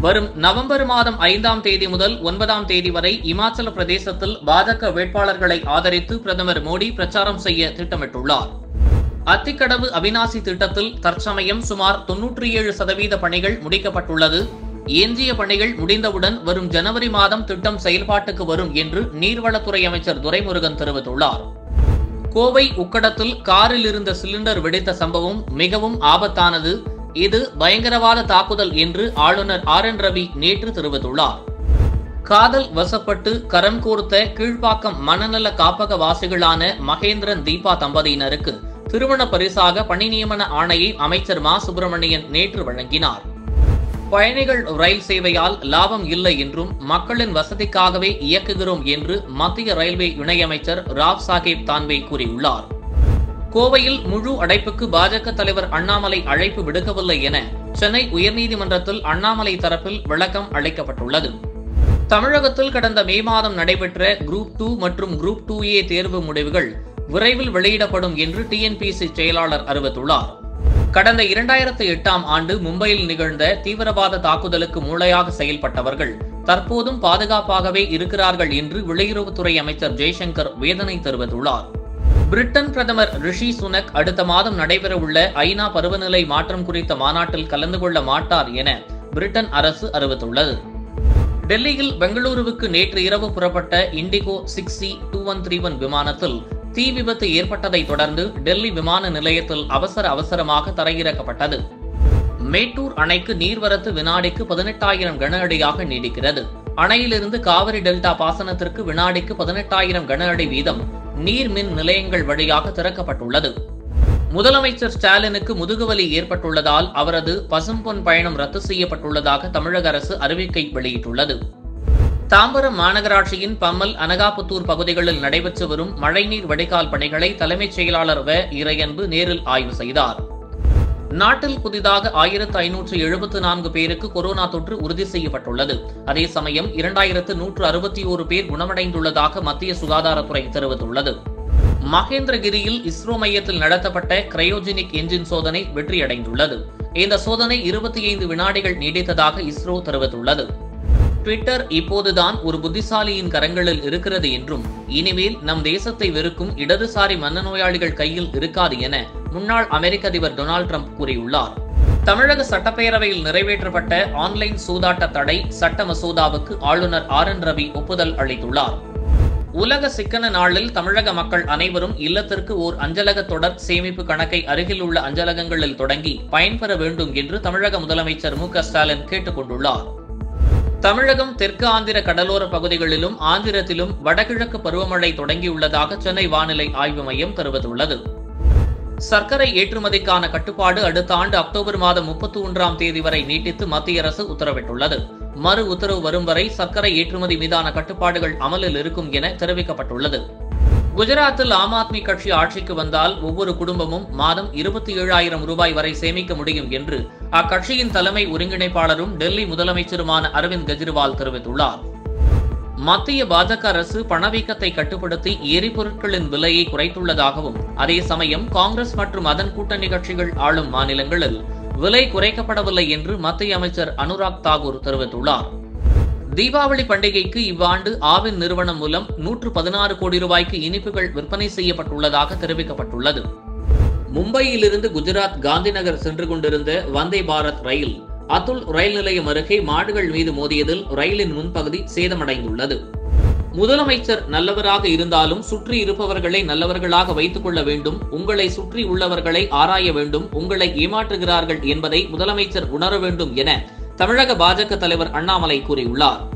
வரும் நவம்பர் மாதம் ஐந்தாம் தேதி முதல் ஒன்பதாம் தேதி வரை இமாச்சல பிரதேசத்தில் பாஜக வேட்பாளர்களை ஆதரித்து பிரதமர் மோடி பிரச்சாரம் செய்ய திட்டமிட்டுள்ளார் அத்திக்கடவு அவினாசி திட்டத்தில் தற்சமயம் சுமார் தொன்னூற்றி ஏழு சதவீத பணிகள் முடிக்கப்பட்டுள்ளது எஞ்சிய பணிகள் முடிந்தவுடன் வரும் ஜனவரி மாதம் திட்டம் செயல்பாட்டுக்கு வரும் என்று நீர்வளத்துறை அமைச்சர் துரைமுருகன் தெரிவித்துள்ளார் கோவை உக்கடத்தில் காரில் இருந்த சிலிண்டர் வெடித்த சம்பவம் மிகவும் ஆபத்தானது இது பயங்கரவாத தாக்குதல் என்று ஆளுநர் ஆர் என் ரவி நேற்று தெரிவித்துள்ளார் காதல் வசப்பட்டு கரம் கோர்த்த கீழ்ப்பாக்கம் மனநல காப்பக வாசிகளான மகேந்திரன் தீபா தம்பதியினருக்கு திருமண பரிசாக பணி நியமன ஆணையை அமைச்சர் மா சுப்பிரமணியன் நேற்று வழங்கினார் பயணிகள் ரயில் சேவையால் லாபம் இல்லை என்றும் மக்களின் வசதிக்காகவே இயக்குகிறோம் என்று மத்திய ரயில்வே இணையமைச்சர் ராவ் சாஹேப் தான்வே கூறியுள்ளார் கோவையில் முழு அடைப்புக்கு பாஜக தலைவர் அண்ணாமலை அழைப்பு விடுக்கவில்லை என சென்னை உயர்நீதிமன்றத்தில் அண்ணாமலை தரப்பில் விளக்கம் அளிக்கப்பட்டுள்ளது தமிழகத்தில் கடந்த மே மாதம் நடைபெற்ற குரூப் டூ மற்றும் குரூப் டூ ஏ தேர்வு முடிவுகள் விரைவில் வெளியிடப்படும் என்று டிஎன்பிசி செயலாளர் அறிவித்துள்ளார் கடந்த இரண்டாயிரத்து எட்டாம் ஆண்டு மும்பையில் நிகழ்ந்த தீவிரவாத தாக்குதலுக்கு மூளையாக செயல்பட்டவர்கள் தற்போதும் பாதுகாப்பாகவே இருக்கிறார்கள் என்று வெளியுறவுத்துறை அமைச்சர் ஜெய்சங்கர் வேதனை தெரிவித்துள்ளார் பிரிட்டன் பிரதமர் ரிஷி சுனக் அடுத்த மாதம் நடைபெறவுள்ள ஐநா பருவநிலை மாற்றம் குறித்த மாநாட்டில் கலந்து கொள்ள மாட்டார் என பிரிட்டன் அரசு அறிவித்துள்ளது டெல்லியில் பெங்களூருவுக்கு நேற்று இரவு புறப்பட்ட IndiGo six C two one three one விமானத்தில் தீ விபத்து ஏற்பட்டதை தொடர்ந்து டெல்லி விமான நிலையத்தில் அவசர அவசரமாக தரையிறக்கப்பட்டது மேட்டூர் அணைக்கு நீர்வரத்து வினாடிக்கு பதினெட்டாயிரம் கன அடியாக நீடிக்கிறது அணையிலிருந்து காவிரி டெல்டா பாசனத்திற்கு வினாடிக்கு பதினெட்டாயிரம் கன அடி வீதம் நீர்மின் நிலையங்கள் வழியாக திறக்கப்பட்டுள்ளது முதலமைச்சர் ஸ்டாலினுக்கு முதுகுவலி ஏற்பட்டுள்ளதால் அவரது பசும்பொன் பயணம் ரத்து செய்யப்பட்டுள்ளதாக தமிழக அரசு அறிவிக்கை வெளியிட்டுள்ளது தாம்பரம் மாநகராட்சியின் பம்மல் அனகாபுத்தூர் பகுதிகளில் நடைபெற்று வரும் மழைநீர் வடிகால் பணிகளை தலைமைச் செயலாளர் வ இறையன்பு நேரில் ஆய்வு செய்தார் நாட்டில் புதிதாக ஆயிரத்து ஐநூற்று எழுபத்து நான்கு பேருக்கு கொரோனா தொற்று உறுதி செய்யப்பட்டுள்ளது அதே சமயம் இரண்டாயிரத்து நூற்று அறுபத்தி ஓரு பேர் குணமடைந்துள்ளதாக மத்திய சுகாதாரத்துறை தெரிவித்துள்ளது மகேந்திரகிரியில் இஸ்ரோ மையத்தில் நடத்தப்பட்ட கிரையோஜெனிக் என்ஜின் சோதனை வெற்றியடைந்துள்ளது இந்த சோதனை இருபத்தி ஐந்து வினாடிகள் நீடித்ததாக இஸ்ரோ தெரிவித்துள்ளது ட்விட்டர் இப்போதுதான் ஒரு புத்திசாலியின் கரங்களில் இருக்கிறது என்றும் இனிமேல் நம் தேசத்தை வெறுக்கும் இடதுசாரி மன்னநோயாளிகள் கையில் இருக்காது என முன்னாள் அமெரிக்க அதிபர் டொனால்டு ட்ரம்ப் கூறியுள்ளார் தமிழக சட்டப்பேரவையில் நிறைவேற்றப்பட்ட ஆன்லைன் சூதாட்ட தடை சட்ட மசோதாவுக்கு ஆளுநர் ஆர் என் ரவி ஒப்புதல் அளித்துள்ளார் உலக சிக்கன நாளில் தமிழக மக்கள் அனைவரும் இல்லத்திற்கு ஓர் அஞ்சலக தொடர் சேமிப்பு கணக்கை அருகில் உள்ள அஞ்சலகங்களில் தொடங்கி பயன்பெற வேண்டும் என்று தமிழக முதலமைச்சர் மு க ஸ்டாலின் கேட்டுக் கொண்டுள்ளார் தமிழகம் தெற்கு ஆந்திர கடலோர பகுதிகளிலும் ஆந்திரத்திலும் வடகிழக்கு பருவமழை தொடங்கியுள்ளதாக சென்னை வானிலை ஆய்வு மையம் தெரிவித்துள்ளது சர்க்கரை ஏற்றுமதிக்கான கட்டுப்பாடு அடுத்த ஆண்டு அக்டோபர் மாதம் முப்பத்தி ஒன்றாம் தேதி வரை நீட்டித்து மத்திய அரசு உத்தரவிட்டுள்ளது மறு உத்தரவு வரும் வரை சர்க்கரை ஏற்றுமதி மீதான கட்டுப்பாடுகள் அமலில் இருக்கும் என தெரிவிக்கப்பட்டுள்ளது குஜராத்தில் ஆம் ஆத்மி கட்சி ஆட்சிக்கு வந்தால் ஒவ்வொரு குடும்பமும் மாதம் இருபத்தி ஏழாயிரம் ரூபாய் வரை சேமிக்க முடியும் என்று அக்கட்சியின் தலைமை ஒருங்கிணைப்பாளரும் டெல்லி முதலமைச்சருமான அரவிந்த் கெஜ்ரிவால் தெரிவித்துள்ளார் மத்திய பாஜக அரசு பணவீக்கத்தை கட்டுப்படுத்தி எரிபொருட்களின் விலையை குறைத்துள்ளதாகவும் அதே சமயம் காங்கிரஸ் மற்றும் அதன் கூட்டணி கட்சிகள் ஆளும் மாநிலங்களில் விலை குறைக்கப்படவில்லை என்று மத்திய அமைச்சர் அனுராக் தாக்கூர் தெரிவித்துள்ளார் தீபாவளி பண்டிகைக்கு இவ்வாண்டு ஆவின் நிறுவனம் மூலம் நூற்று பதினாறு கோடி ரூபாய்க்கு இனிப்புகள் விற்பனை செய்யப்பட்டுள்ளதாக தெரிவிக்கப்பட்டுள்ளது மும்பையிலிருந்து குஜராத் காந்திநகர் சென்று கொண்டிருந்த வந்தே பாரத் ரயில் அதுல் ரயில் நிலையம் அருகே மாடுகள் மீது மோதியதில் ரயிலின் முன்பகுதி சேதமடைந்துள்ளது முதலமைச்சர் நல்லவராக இருந்தாலும் சுற்றி இருப்பவர்களை நல்லவர்களாக வைத்துக் கொள்ள வேண்டும் உங்களை சுற்றி உள்ளவர்களை ஆராய வேண்டும் உங்களை ஏமாற்றுகிறார்கள் என்பதை முதலமைச்சர் உணர வேண்டும் என தமிழக பாஜக தலைவர் அண்ணாமலை கூறியுள்ளார்